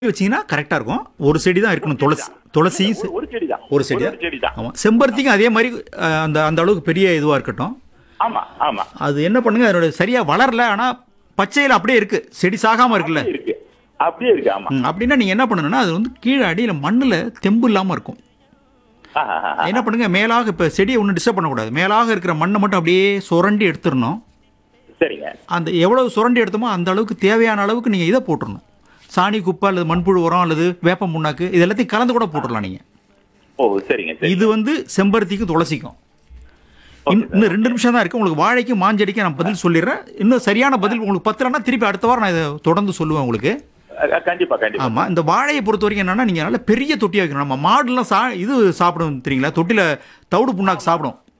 வச்சீங்கன்னா கரெக்டாக இருக்கும் ஒரு செடி தான் இருக்கணும் துளசி துளசி ஒரு- ஒரு செடி தான் ஒரு செடி ஒரு செடி தான் ஆமாம் செம்பருத்திக்கும் அதே மாதிரி அஹ், அந்த அந்த அளவுக்கு பெரிய இதுவாக இருக்கட்டும் ஆமா ஆமா அது என்ன பண்ணுங்க அதோட சரியாக வளரல ஆனால் பச்சையில் அப்படியே இருக்கு செடி சாகாமல் இருக்குல்ல அப்படியே இருக்கு அப்படியே இருக்கு ஆமா ம், அப்படின்னா நீங்கள் என்ன பண்ணணும்னா அது வந்து கீழே அடியில் மண்ணில் தெம்பு இல்லாமல் இருக்கும் ஆஹா, ஆஹா. என்ன பண்ணுங்க மேலாக இப்போ செடியை ஒன்றும் டிஸ்டர்ப் பண்ணக்கூடாது மேலாக இருக்கிற மண்ணை மட்டும் அப்படியே சுரண்டி எடுத்துடணும் சரிங்க அந்த எவ்வளவு சுரண்டி எடுத்தோமோ அந்த அளவுக்கு தேவையான அளவுக்கு நீங்கள் இதை போட்டுறணும் சாணி குப்பை அல்லது மண்புழு உரம் அல்லது வேப்ப முன்னாக்கு இது எல்லாத்தையும் கலந்து கூட போட்டுடலாம் நீங்கள் ஓ சரிங்க சரி இது வந்து செம்பருத்திக்கும் துளசிக்கும் இன்- இன்னும் ரெண்டு நிமிஷம் தான் இருக்கு உங்களுக்கு வாழைக்கும் மாஞ்செடிக்கும் நான் பதில் சொல்லிடுறேன் இன்னும் சரியான பதில் உங்களுக்கு பத்தலன்னா திருப்பி அடுத்த வாரம் நான் இதை தொடர்ந்து சொல்லுவேன் உங்களுக்கு அஹ், அஹ், கண்டிப்பா கண்டிப்பா ஆமா இந்த வாழையை பொறுத்த வரைக்கும் என்னன்னா நீங்க நல்ல பெரிய தொட்டியா வைக்கணும் நம்ம மாடுலாம் சா இது சாப்பிடும் தெரியுங்களா தொட்டில தவிடு புண்ணாக்கு சாப்பிடும்